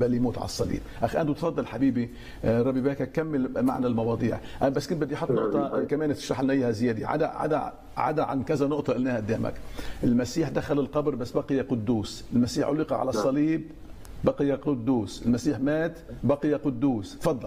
بل يموت على الصليب اخ اندرو تفضل حبيبي آه، ربي يباركك كمل معنا المواضيع انا بس كنت بدي احط نقطه كمان تشرح لنا اياها زياده عدا عدا عدا عن كذا نقطه قلناها قدامك المسيح دخل القبر بس بقي قدوس المسيح علق على الصليب بقي قدوس المسيح مات بقي قدوس تفضل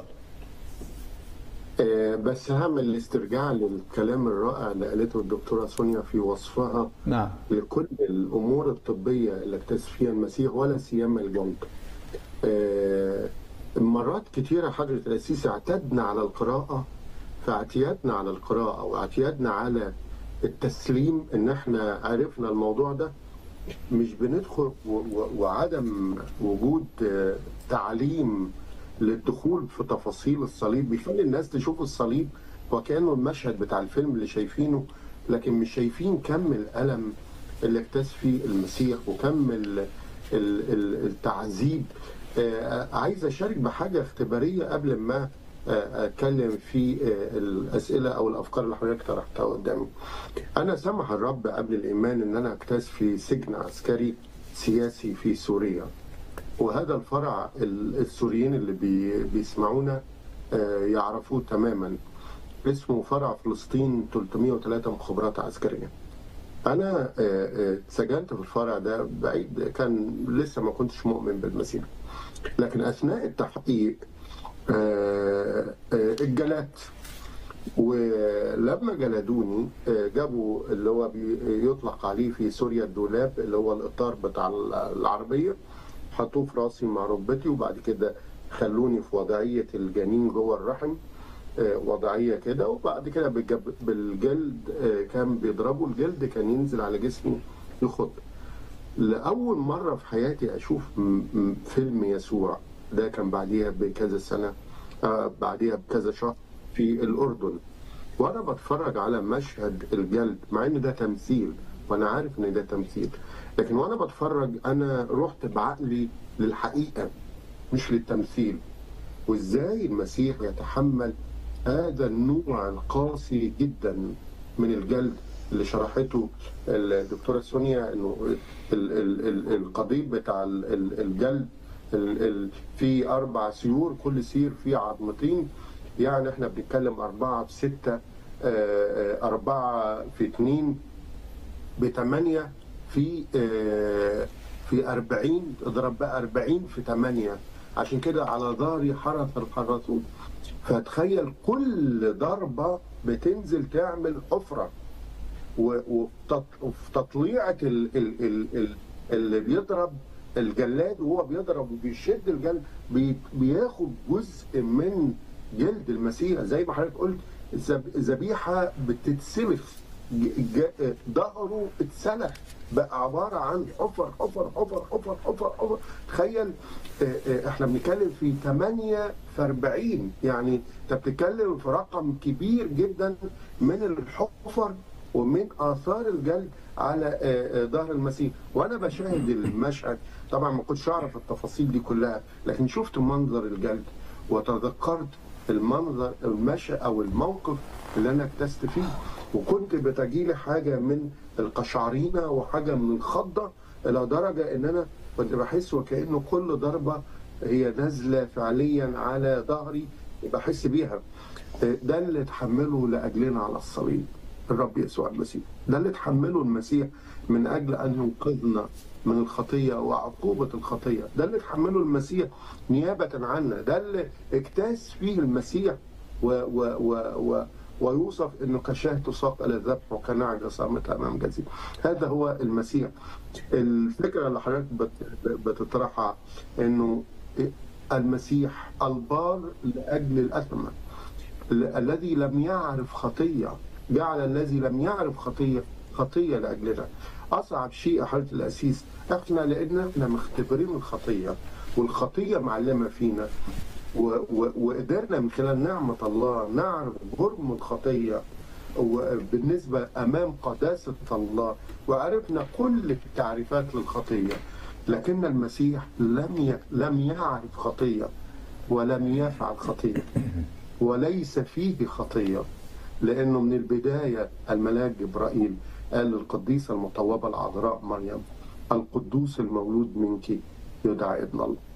آه، بس هعمل استرجاع للكلام الرائع اللي قالته الدكتورة سونيا في وصفها نعم لكل الأمور الطبية اللي اكتشف فيها المسيح ولا سيما الجلد آه، مرات كتيرة حضرة الأسيس اعتدنا على القراءة فاعتيادنا على القراءة واعتيادنا على التسليم إن احنا عرفنا الموضوع ده مش بندخل و- و- وعدم وجود آه، تعليم للدخول في تفاصيل الصليب بيخلي الناس تشوف الصليب وكأنه المشهد بتاع الفيلم اللي شايفينه لكن مش شايفين كم الألم اللي اكتاز فيه المسيح وكم ال- ال- ال- التعذيب آه، عايز أشارك بحاجة اختبارية قبل ما آه، أتكلم في آه، الأسئلة أو الأفكار اللي حضرتك طرحتها قدامي أنا سمح الرب قبل الإيمان إن أنا أكتاز في سجن عسكري سياسي في سوريا وهذا الفرع ال- السوريين اللي بي بيسمعونا آه، يعرفوه تماما اسمه فرع فلسطين 303 مخابرات عسكرية أنا آه، آه، اتسجنت في الفرع ده بعيد كان لسه ما كنتش مؤمن بالمسيح لكن أثناء التحقيق آه، آه، اتجلدت ولما جلدوني آه، جابوا اللي هو بي- يطلق عليه في سوريا الدولاب اللي هو الإطار بتاع العربية حطوه في راسي مع ركبتي وبعد كده خلوني في وضعية الجنين جوه الرحم آه، وضعية كده وبعد كده بالجب- بالجلد آه، كان بيضربوا الجلد كان ينزل على جسمي يخض لأول مرة في حياتي أشوف م- م- فيلم يسوع ده كان بعديها بكذا سنة آه، بعديها بكذا شهر في الأردن وأنا بتفرج على مشهد الجلد مع إن ده تمثيل وأنا عارف إن ده تمثيل لكن وأنا بتفرج أنا رحت بعقلي للحقيقة مش للتمثيل وإزاي المسيح يتحمل هذا النوع القاسي جدا من الجلد اللي شرحته الدكتوره سونيا انه ال- ال- ال- القضيب بتاع ال- ال- الجلد ال- ال- في اربع سيور كل سير فيه عظمتين يعني احنا بنتكلم اربعه في سته آه، آه، اربعه في اثنين بثمانيه في آه، في 40 اضرب بقى 40 في 8 عشان كده على ظهري حرث الحراثون فتخيل كل ضربه بتنزل تعمل حفره و- وفي وفي تطليعه ال- ال- ال- ال- اللي بيضرب الجلاد وهو بيضرب وبيشد الجلد بي- بياخد جزء من جلد المسيح زي ما حضرتك قلت الذب- ذبيحه بتتسلخ ج- ج- ظهره اتسلخ بقى عباره عن حفر حفر حفر حفر حفر حفر تخيل آه، آه، احنا بنتكلم في 8 في 40 يعني انت بتتكلم في رقم كبير جدا من الحفر ومن اثار الجلد على آه، آه، ظهر المسيح وانا بشاهد المشهد طبعا ما كنتش اعرف التفاصيل دي كلها لكن شفت منظر الجلد وتذكرت المنظر المشهد او الموقف اللي انا اكتست فيه وكنت بتجيلي حاجه من القشعرينه وحاجه من الخضه الى درجه ان انا كنت بحس وكانه كل ضربه هي نازله فعليا على ظهري بحس بيها ده اللي اتحمله لاجلنا على الصليب الرب يسوع المسيح ده اللي اتحمله المسيح من اجل ان ينقذنا من الخطيه وعقوبه الخطيه ده اللي اتحمله المسيح نيابه عنا ده اللي اكتاس فيه المسيح و و و و ويوصف انه كشاه تساق الى الذبح وكنعجه صامت امام جزيره هذا هو المسيح الفكره اللي حضرتك بت- بتطرحها انه المسيح البار لاجل الاثمه ال- الذي لم يعرف خطيه جعل الذي لم يعرف خطيه خطيه لاجلنا اصعب شيء يا حضره الاسيس احنا لان احنا مختبرين الخطيه والخطيه معلمه فينا و- و- وقدرنا من خلال نعمه الله نعرف جرم الخطيه وبالنسبه امام قداسه الله وعرفنا كل التعريفات للخطيه لكن المسيح لم ي- لم يعرف خطيه ولم يفعل خطيه وليس فيه خطيه لانه من البدايه الملاك جبرائيل قال للقديسه المطوبه العذراء مريم القدوس المولود منك يدعى ابن الله